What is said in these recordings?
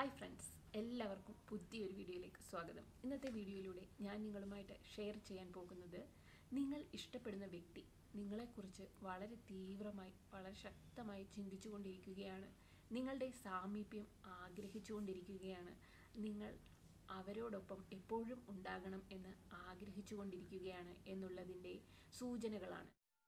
hi friends എല്ലാവർക്കും പുതിയൊരു വീഡിയോയിലേക്ക് സ്വാഗതം ഇന്നത്തെ വീഡിയോയിലൂടെ ഞാൻ നിങ്ങളുമായിട്ട് ഷെയർ ചെയ്യാൻ പോകുന്നത് നിങ്ങൾ ഇഷ്ടപ്പെടുന്ന വ്യക്തി നിങ്ങളെക്കുറിച്ച് വളരെ തീവ്രമായി വളരെ ശക്തമായി ചിന്തിച്ചുകൊണ്ടിരിക്കുകയാണ് നിങ്ങളുടെ സാമീപ്യം ആഗ്രഹിച്ചുകൊണ്ടിരിക്കുകയാണ് നിങ്ങൾ അവരോടൊപ്പം എപ്പോഴും ഉണ്ടാകണം എന്ന് ആഗ്രഹിച്ചുകൊണ്ടിരിക്കുകയാണ് എന്നുള്ളതിൻ്റെ സൂചനകളാണ്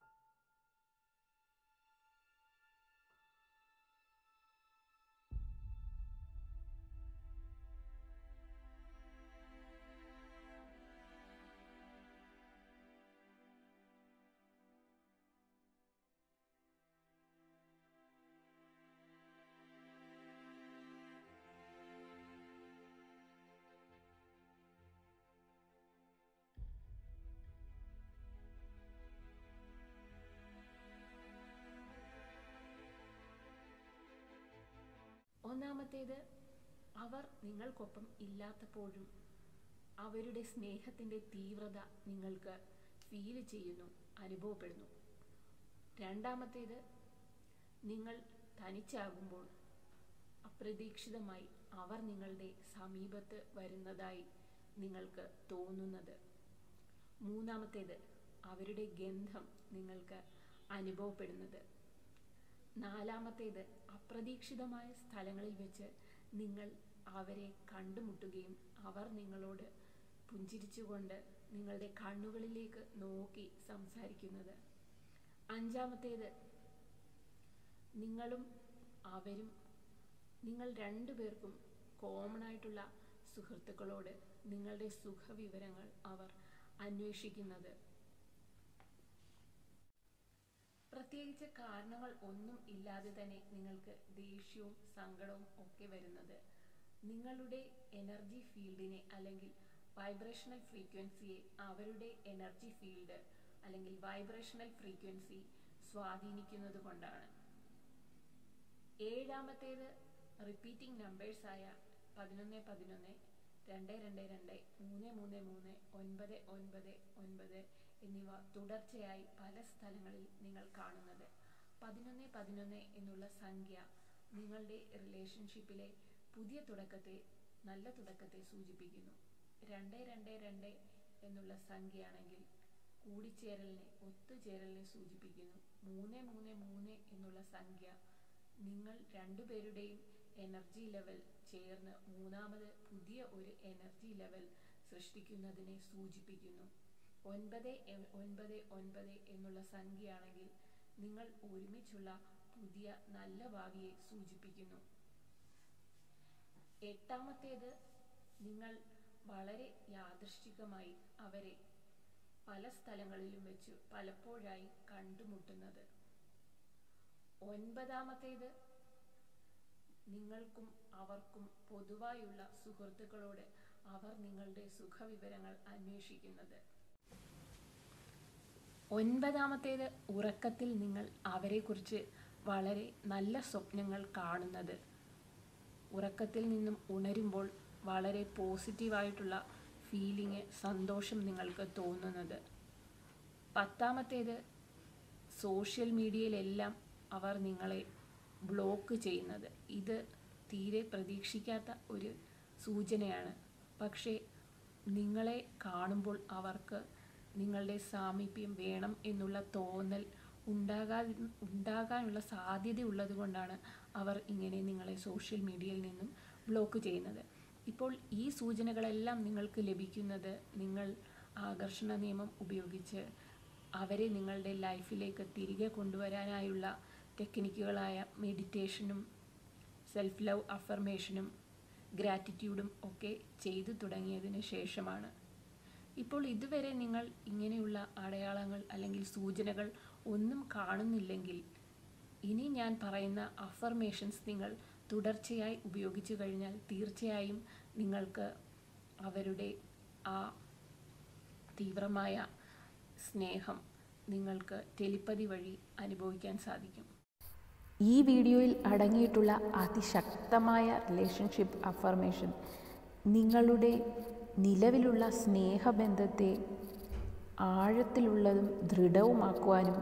ഒന്നാമത്തേത് അവർ നിങ്ങൾക്കൊപ്പം ഇല്ലാത്തപ്പോഴും അവരുടെ സ്നേഹത്തിൻ്റെ തീവ്രത നിങ്ങൾക്ക് ഫീൽ ചെയ്യുന്നു അനുഭവപ്പെടുന്നു രണ്ടാമത്തേത് നിങ്ങൾ തനിച്ചാകുമ്പോൾ അപ്രതീക്ഷിതമായി അവർ നിങ്ങളുടെ സമീപത്ത് വരുന്നതായി നിങ്ങൾക്ക് തോന്നുന്നത് മൂന്നാമത്തേത് അവരുടെ ഗന്ധം നിങ്ങൾക്ക് അനുഭവപ്പെടുന്നത് നാലാമത്തേത് അപ്രതീക്ഷിതമായ സ്ഥലങ്ങളിൽ വെച്ച് നിങ്ങൾ അവരെ കണ്ടുമുട്ടുകയും അവർ നിങ്ങളോട് പുഞ്ചിരിച്ചുകൊണ്ട് നിങ്ങളുടെ കണ്ണുകളിലേക്ക് നോക്കി സംസാരിക്കുന്നത് അഞ്ചാമത്തേത് നിങ്ങളും അവരും നിങ്ങൾ രണ്ടുപേർക്കും കോമൺ ആയിട്ടുള്ള സുഹൃത്തുക്കളോട് നിങ്ങളുടെ സുഖവിവരങ്ങൾ അവർ അന്വേഷിക്കുന്നത് പ്രത്യേകിച്ച് കാരണങ്ങൾ ഒന്നും ഇല്ലാതെ തന്നെ നിങ്ങൾക്ക് ദേഷ്യവും സങ്കടവും ഒക്കെ വരുന്നത് നിങ്ങളുടെ എനർജി ഫീൽഡിനെ അല്ലെങ്കിൽ വൈബ്രേഷണൽ ഫ്രീക്വൻസിയെ അവരുടെ എനർജി ഫീൽഡ് അല്ലെങ്കിൽ വൈബ്രേഷണൽ ഫ്രീക്വൻസി സ്വാധീനിക്കുന്നത് കൊണ്ടാണ് ഏഴാമത്തേത് റിപ്പീറ്റിംഗ് നമ്പേഴ്സായ പതിനൊന്ന് പതിനൊന്ന് രണ്ട് രണ്ട് രണ്ട് മൂന്ന് മൂന്ന് മൂന്ന് ഒൻപത് ഒൻപത് ഒൻപത് എന്നിവ തുടർച്ചയായി പല സ്ഥലങ്ങളിൽ നിങ്ങൾ കാണുന്നത് പതിനൊന്ന് പതിനൊന്ന് എന്നുള്ള സംഖ്യ നിങ്ങളുടെ റിലേഷൻഷിപ്പിലെ പുതിയ തുടക്കത്തെ നല്ല തുടക്കത്തെ സൂചിപ്പിക്കുന്നു രണ്ട് രണ്ട് രണ്ട് എന്നുള്ള സംഖ്യയാണെങ്കിൽ കൂടിച്ചേരലിനെ ഒത്തുചേരലിനെ സൂചിപ്പിക്കുന്നു മൂന്ന് മൂന്ന് മൂന്ന് എന്നുള്ള സംഖ്യ നിങ്ങൾ രണ്ടുപേരുടെയും എനർജി ലെവൽ ചേർന്ന് മൂന്നാമത് പുതിയ ഒരു എനർജി ലെവൽ സൃഷ്ടിക്കുന്നതിനെ സൂചിപ്പിക്കുന്നു ഒൻപത് ഒൻപത് ഒൻപത് എന്നുള്ള സംഖ്യയാണെങ്കിൽ നിങ്ങൾ ഒരുമിച്ചുള്ള പുതിയ നല്ല ഭാവിയെ സൂചിപ്പിക്കുന്നു എട്ടാമത്തേത് നിങ്ങൾ വളരെ യാദൃശ്ചികമായി അവരെ പല സ്ഥലങ്ങളിലും വെച്ച് പലപ്പോഴായി കണ്ടുമുട്ടുന്നത് ഒൻപതാമത്തേത് നിങ്ങൾക്കും അവർക്കും പൊതുവായുള്ള സുഹൃത്തുക്കളോട് അവർ നിങ്ങളുടെ സുഖവിവരങ്ങൾ അന്വേഷിക്കുന്നത് ഒൻപതാമത്തേത് ഉറക്കത്തിൽ നിങ്ങൾ അവരെക്കുറിച്ച് വളരെ നല്ല സ്വപ്നങ്ങൾ കാണുന്നത് ഉറക്കത്തിൽ നിന്നും ഉണരുമ്പോൾ വളരെ പോസിറ്റീവായിട്ടുള്ള ഫീലിംഗ് സന്തോഷം നിങ്ങൾക്ക് തോന്നുന്നത് പത്താമത്തേത് സോഷ്യൽ മീഡിയയിലെല്ലാം അവർ നിങ്ങളെ ബ്ലോക്ക് ചെയ്യുന്നത് ഇത് തീരെ പ്രതീക്ഷിക്കാത്ത ഒരു സൂചനയാണ് പക്ഷേ നിങ്ങളെ കാണുമ്പോൾ അവർക്ക് നിങ്ങളുടെ സാമീപ്യം വേണം എന്നുള്ള തോന്നൽ ഉണ്ടാകാ ഉണ്ടാകാനുള്ള സാധ്യത ഉള്ളത് കൊണ്ടാണ് അവർ ഇങ്ങനെ നിങ്ങളെ സോഷ്യൽ മീഡിയയിൽ നിന്നും ബ്ലോക്ക് ചെയ്യുന്നത് ഇപ്പോൾ ഈ സൂചനകളെല്ലാം നിങ്ങൾക്ക് ലഭിക്കുന്നത് നിങ്ങൾ ആകർഷണ നിയമം ഉപയോഗിച്ച് അവരെ നിങ്ങളുടെ ലൈഫിലേക്ക് തിരികെ കൊണ്ടുവരാനായുള്ള ടെക്നിക്കുകളായ മെഡിറ്റേഷനും സെൽഫ് ലവ് അഫർമേഷനും ഗ്രാറ്റിറ്റ്യൂഡും ഒക്കെ ചെയ്തു തുടങ്ങിയതിന് ശേഷമാണ് ഇപ്പോൾ ഇതുവരെ നിങ്ങൾ ഇങ്ങനെയുള്ള അടയാളങ്ങൾ അല്ലെങ്കിൽ സൂചനകൾ ഒന്നും കാണുന്നില്ലെങ്കിൽ ഇനി ഞാൻ പറയുന്ന അഫർമേഷൻസ് നിങ്ങൾ തുടർച്ചയായി ഉപയോഗിച്ചു കഴിഞ്ഞാൽ തീർച്ചയായും നിങ്ങൾക്ക് അവരുടെ ആ തീവ്രമായ സ്നേഹം നിങ്ങൾക്ക് ടെലിപ്പതി വഴി അനുഭവിക്കാൻ സാധിക്കും ഈ വീഡിയോയിൽ അടങ്ങിയിട്ടുള്ള അതിശക്തമായ റിലേഷൻഷിപ്പ് അഫർമേഷൻ നിങ്ങളുടെ നിലവിലുള്ള സ്നേഹബന്ധത്തെ ആഴത്തിലുള്ളതും ദൃഢവുമാക്കുവാനും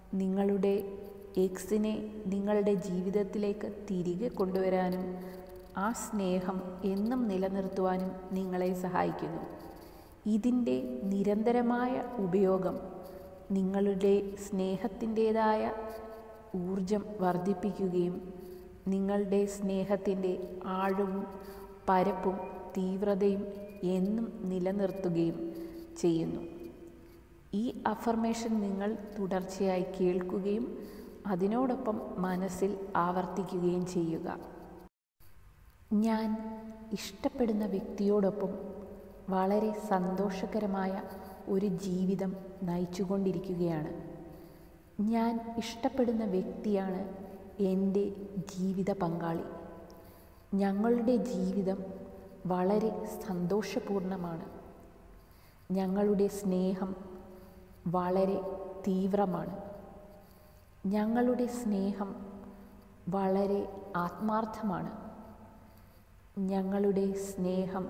നിങ്ങളുടെ എക്സിനെ നിങ്ങളുടെ ജീവിതത്തിലേക്ക് തിരികെ കൊണ്ടുവരാനും ആ സ്നേഹം എന്നും നിലനിർത്തുവാനും നിങ്ങളെ സഹായിക്കുന്നു ഇതിൻ്റെ നിരന്തരമായ ഉപയോഗം നിങ്ങളുടെ സ്നേഹത്തിൻ്റേതായ ഊർജം വർദ്ധിപ്പിക്കുകയും നിങ്ങളുടെ സ്നേഹത്തിൻ്റെ ആഴവും പരപ്പും തീവ്രതയും എന്നും നിലനിർത്തുകയും ചെയ്യുന്നു ഈ അഫർമേഷൻ നിങ്ങൾ തുടർച്ചയായി കേൾക്കുകയും അതിനോടൊപ്പം മനസ്സിൽ ആവർത്തിക്കുകയും ചെയ്യുക ഞാൻ ഇഷ്ടപ്പെടുന്ന വ്യക്തിയോടൊപ്പം വളരെ സന്തോഷകരമായ ഒരു ജീവിതം നയിച്ചുകൊണ്ടിരിക്കുകയാണ് ഞാൻ ഇഷ്ടപ്പെടുന്ന വ്യക്തിയാണ് എൻ്റെ ജീവിത പങ്കാളി ഞങ്ങളുടെ ജീവിതം വളരെ സന്തോഷപൂർണ്ണമാണ് ഞങ്ങളുടെ സ്നേഹം വളരെ തീവ്രമാണ് ഞങ്ങളുടെ സ്നേഹം വളരെ ആത്മാർത്ഥമാണ് ഞങ്ങളുടെ സ്നേഹം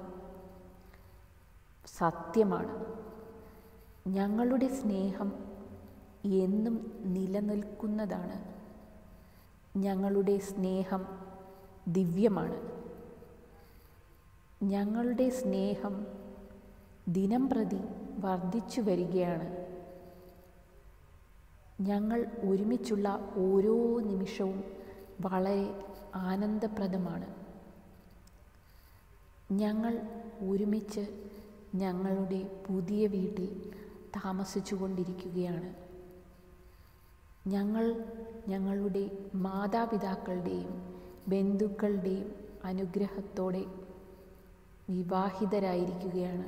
സത്യമാണ് ഞങ്ങളുടെ സ്നേഹം എന്നും നിലനിൽക്കുന്നതാണ് ഞങ്ങളുടെ സ്നേഹം ദിവ്യമാണ് ഞങ്ങളുടെ സ്നേഹം ദിനം പ്രതി വർദ്ധിച്ചു വരികയാണ് ഞങ്ങൾ ഒരുമിച്ചുള്ള ഓരോ നിമിഷവും വളരെ ആനന്ദപ്രദമാണ് ഞങ്ങൾ ഒരുമിച്ച് ഞങ്ങളുടെ പുതിയ വീട്ടിൽ താമസിച്ചു കൊണ്ടിരിക്കുകയാണ് ഞങ്ങൾ ഞങ്ങളുടെ മാതാപിതാക്കളുടെയും ബന്ധുക്കളുടെയും അനുഗ്രഹത്തോടെ വിവാഹിതരായിരിക്കുകയാണ്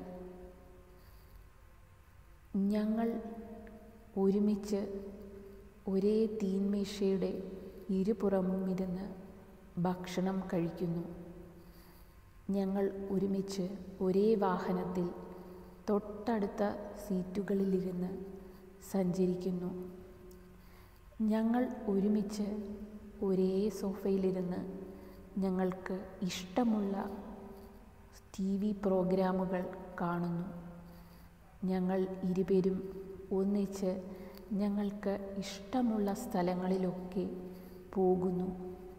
ഞങ്ങൾ ഒരുമിച്ച് ഒരേ തീന്മേശയുടെ ഇരുപുറമും ഇരുന്ന് ഭക്ഷണം കഴിക്കുന്നു ഞങ്ങൾ ഒരുമിച്ച് ഒരേ വാഹനത്തിൽ തൊട്ടടുത്ത സീറ്റുകളിലിരുന്ന് സഞ്ചരിക്കുന്നു ഞങ്ങൾ ഒരുമിച്ച് ഒരേ സോഫയിലിരുന്ന് ഞങ്ങൾക്ക് ഇഷ്ടമുള്ള ടി വി പ്രോഗ്രാമുകൾ കാണുന്നു ഞങ്ങൾ ഇരുവരും ഒന്നിച്ച് ഞങ്ങൾക്ക് ഇഷ്ടമുള്ള സ്ഥലങ്ങളിലൊക്കെ പോകുന്നു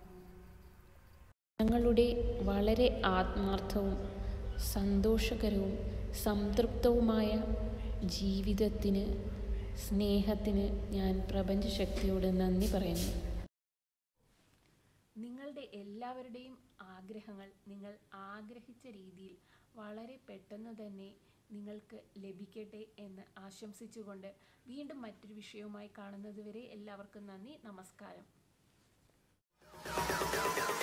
ഞങ്ങളുടെ വളരെ ആത്മാർത്ഥവും സന്തോഷകരവും സംതൃപ്തവുമായ ജീവിതത്തിന് സ്നേഹത്തിന് ഞാൻ പ്രപഞ്ചശക്തിയോട് നന്ദി പറയുന്നു നിങ്ങളുടെ എല്ലാവരുടെയും ആഗ്രഹങ്ങൾ നിങ്ങൾ ആഗ്രഹിച്ച രീതിയിൽ വളരെ പെട്ടെന്ന് തന്നെ നിങ്ങൾക്ക് ലഭിക്കട്ടെ എന്ന് ആശംസിച്ചുകൊണ്ട് വീണ്ടും മറ്റൊരു വിഷയവുമായി കാണുന്നതുവരെ എല്ലാവർക്കും നന്ദി നമസ്കാരം